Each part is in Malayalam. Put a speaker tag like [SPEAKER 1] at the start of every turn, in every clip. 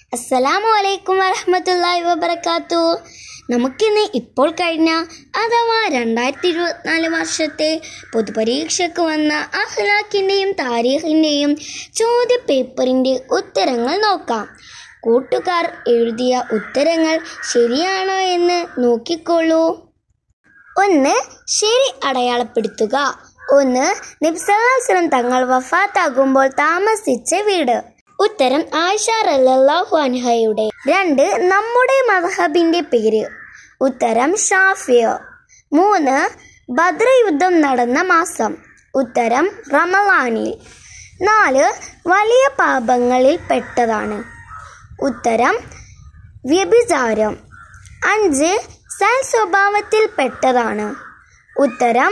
[SPEAKER 1] അസ്സലാമു അലൈക്കും വറഹമത്തല്ലാഹി വബർക്കാത്തു നമുക്കിന്ന് ഇപ്പോൾ കഴിഞ്ഞ അഥവാ രണ്ടായിരത്തി ഇരുപത്തിനാല് വർഷത്തെ പൊതുപരീക്ഷയ്ക്ക് വന്ന അഹ്ലാഖിൻ്റെയും താരീഖിൻ്റെയും ചോദ്യ പേപ്പറിൻ്റെ ഉത്തരങ്ങൾ നോക്കാം കൂട്ടുകാർ എഴുതിയ ഉത്തരങ്ങൾ ശരിയാണോ എന്ന് നോക്കിക്കോളൂ ഒന്ന് ശരി അടയാളപ്പെടുത്തുക ഒന്ന് നിബ്സലാസ്ലം തങ്ങൾ വഫാത്താകുമ്പോൾ താമസിച്ച വീട് ഉത്തരം ആയിഷ റളിയല്ലാഹു അൻഹയുടെ രണ്ട് നമ്മുടെ മദ്ഹബിന്റെ പേര് ഉത്തരം ഷാഫിയ മൂന്ന് ബദ്ര യുദ്ധം നടന്ന മാസം ഉത്തരം റമലാനിൽ നാല് വലിയ പാപങ്ങളിൽ പെട്ടതാണ് ഉത്തരം വ്യഭിചാരം അഞ്ച് സൽ സ്വഭാവത്തിൽ പെട്ടതാണ് ഉത്തരം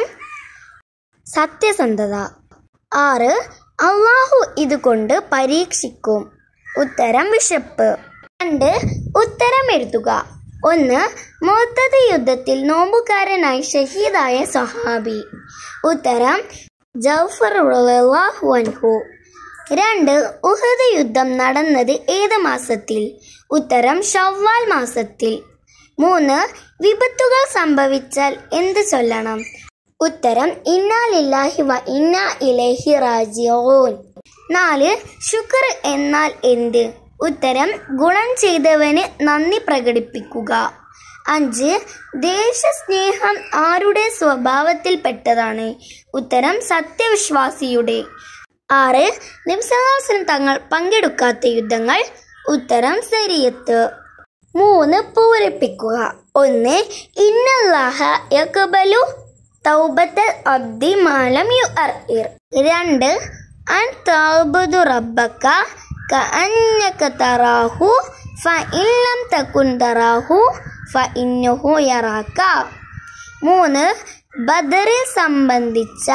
[SPEAKER 1] സത്യസന്ധത ആറ് അള്ളാഹു ഇതുകൊണ്ട് പരീക്ഷിക്കും ഉത്തരം വിശപ്പ് രണ്ട് ഉത്തരം എഴുതുക ഒന്ന് മോത്തത് യുദ്ധത്തിൽ നോമ്പുകാരനായി ഷഹീദായ സഹാബി ഉത്തരം ജൗഫർ റളിയല്ലാഹു അൻഹു രണ്ട് ഉഹദ് യുദ്ധം നടന്നത് ഏത് മാസത്തിൽ ഉത്തരം ഷവ്വാൽ മാസത്തിൽ മൂന്ന് വിപത്തുകൾ സംഭവിച്ചാൽ എന്ത് ചൊല്ലണം ഉത്തരം ഇന്നാലില്ലാഹി വ ഇന്നാ ഇലൈഹി റാജിഊൻ നാല് ശുക്ർ എന്നാൽ എന്ത് ഉത്തരം ഗുണം ചെയ്തവന് നന്ദി പ്രകടിപ്പിക്കുക അഞ്ച് ദേശസ്നേഹം ആരുടെ സ്വഭാവത്തിൽപ്പെട്ടതാണ് ഉത്തരം സത്യവിശ്വാസിയുടെ ആറ് നിംസഹാസനം തങ്ങൾ പങ്കെടുക്കാത്ത യുദ്ധങ്ങൾ ഉത്തരം ശരിയത്ത് മൂന്ന് പൂരിപ്പിക്കുക ഒന്ന് ഇന്നല്ലാഹ യഖബലു തൗബത്തൽ അബ്ദി മാലം യുഅർഇർ രണ്ട് അൻ തഅബുദു റബ്ബക കഅന്നക തറാഹു ഫഇൻ ലം തകുൻ തറാഹു ഫഇന്നഹു യറാക മൂന്ന് ബദറിൽ സംബന്ധിച്ച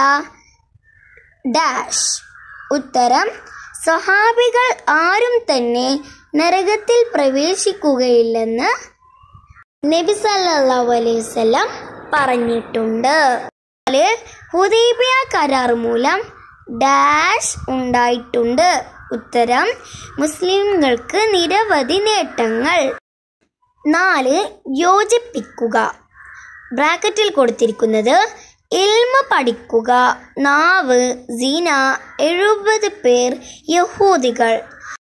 [SPEAKER 1] ഡാഷ് ഉത്തരം സഹാബികൾ ആരും തന്നെ നരകത്തിൽ പ്രവേശിക്കുകയില്ലെന്ന് നബി സല്ലല്ലാഹു അലൈഹി വസല്ലം പറഞ്ഞിട്ടുണ്ട് നാല് ഹുദൈബിയ കരാർ മൂലം ഡാഷ് ഉണ്ടായിട്ടുണ്ട് ഉത്തരം മുസ്ലിങ്ങൾക്ക് നിരവധി നേട്ടങ്ങൾ നാല് യോജിപ്പിക്കുക ബ്രാക്കറ്റിൽ കൊടുത്തിരിക്കുന്നത് ഇൽമ പഠിക്കുക നാവ് സീന എഴുപത് പേർ യഹൂദികൾ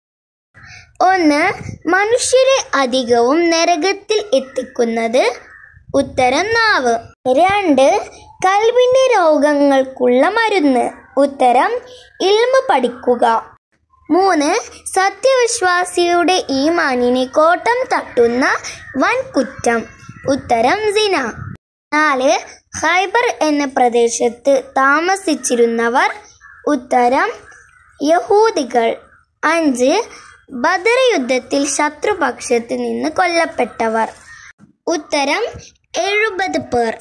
[SPEAKER 1] ഒന്ന് മനുഷ്യരെ അധികവും നരകത്തിൽ എത്തിക്കുന്നത് ഉത്തരം നാവ് രണ്ട് കൽവിന്റെ രോഗങ്ങൾക്കുള്ള മരുന്ന് ഉത്തരം ഇൽമ പഠിക്കുക മൂന്ന് സത്യവിശ്വാസിയുടെ ഈമാനിനെ കോട്ടം തട്ടുന്ന വൻ കുറ്റം ഉത്തരം സിന നാല് ഹൈബർ എന്ന പ്രദേശത്ത് താമസിച്ചിരുന്നവർ ഉത്തരം യഹൂദികൾ അഞ്ച് ബദർ യുദ്ധത്തിൽ ശത്രുപക്ഷത്ത് നിന്ന് കൊല്ലപ്പെട്ടവർ ഉത്തരം എഴുപത് പേർ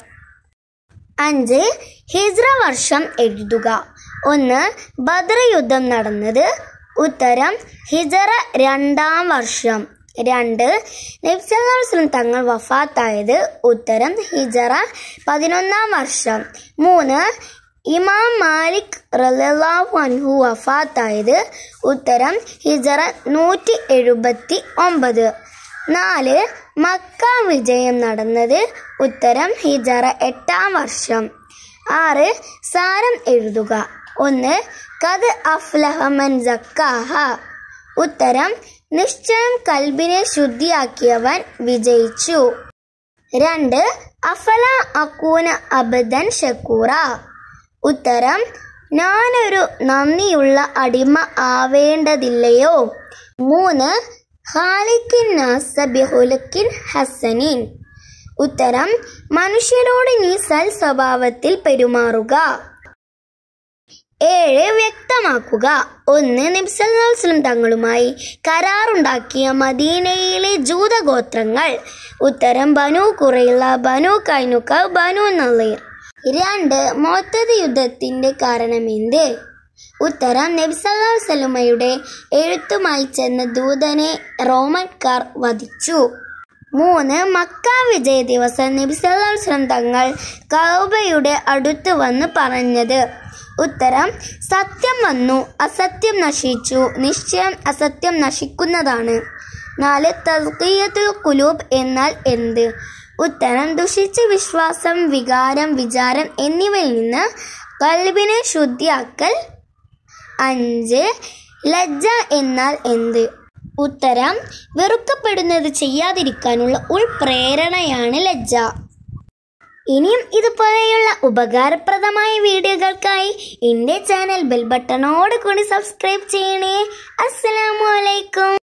[SPEAKER 1] അഞ്ച് ഹിജ്ര വർഷം എഴുതുക ഒന്ന് ബദർ യുദ്ധം നടന്നത് ഉത്തരം ഹിജറ രണ്ടാം വർഷം രണ്ട് നബ്സല്ലാസ്ലം തങ്ങൾ വഫാത്തായത് ഉത്തരം ഹിജറ പതിനൊന്നാം വർഷം മൂന്ന് ഇമാം മാലിക് റലാഹു അൻഹു വഫാത്തായത് ഉത്തരം ഹിജറ നൂറ്റി എഴുപത്തി ഒമ്പത് നാല് മക്ക വിജയം നടന്നത് ഉത്തരം ഹിജറ എട്ടാം വർഷം ആറ് സാരം എഴുതുക ഒന്ന് കത് അഫ്ലഹമൻ ജക്കാഹ ഉത്തരം നിശ്ചയം കൽബിനെ ശുദ്ധിയാക്കിയവൻ വിജയിച്ചു രണ്ട് അഫല അക്കൂന അബദൻ ഷക്കൂറ ഉത്തരം ഞാനൊരു നന്ദിയുള്ള അടിമ ആവേണ്ടതില്ലയോ മൂന്ന് ഖാലിക്കിൻ നാസബിഹുലക്കിൻ ഹസനിൻ ഉത്തരം മനുഷ്യരോട് നീ സൽ സ്വഭാവത്തിൽ പെരുമാറുക ഏഴ് വ്യക്തമാക്കുക ഒന്ന് നിബ്സല്ലാസ്ലം തങ്ങളുമായി കരാറുണ്ടാക്കിയ മദീനയിലെ ജൂതഗോത്രങ്ങൾ ഉത്തരം ബനു കുറയില്ല ബനു കൈനുക്ക ബനു നളീർ രണ്ട് മൊത്തത് യുദ്ധത്തിന്റെ കാരണമെന്ത് ഉത്തരം നബ്സല്ലാസ്ലമയുടെ എഴുത്തുമായി ചെന്ന ദൂതനെ റോമൻകാർ വധിച്ചു മൂന്ന് മക്ക വിജയ ദിവസം നബിസല്ലാസ്ലം തങ്ങൾ കൗബയുടെ അടുത്ത് വന്ന് പറഞ്ഞത് ഉത്തരം സത്യം വന്നു അസത്യം നശിച്ചു നിശ്ചയം അസത്യം നശിക്കുന്നതാണ് നാല് തസ്കിയത്തുൽ കുലൂബ് എന്നാൽ എന്ത് ഉത്തരം ദുഷിച്ച വിശ്വാസം വികാരം വിചാരം എന്നിവയിൽ നിന്ന് കൽബിനെ ശുദ്ധിയാക്കൽ അഞ്ച് ലജ്ജ എന്നാൽ എന്ത് ഉത്തരം വെറുക്കപ്പെടുന്നത് ചെയ്യാതിരിക്കാനുള്ള ഉൾപ്രേരണയാണ് ലജ്ജ ഇനിയും ഇതുപോലെയുള്ള ഉപകാരപ്രദമായ വീഡിയോകൾക്കായി എൻ്റെ ചാനൽ ബെൽ ബട്ടണോട് കൂടി സബ്സ്ക്രൈബ് ചെയ്യണേ അസ്സലാമു അലൈക്കും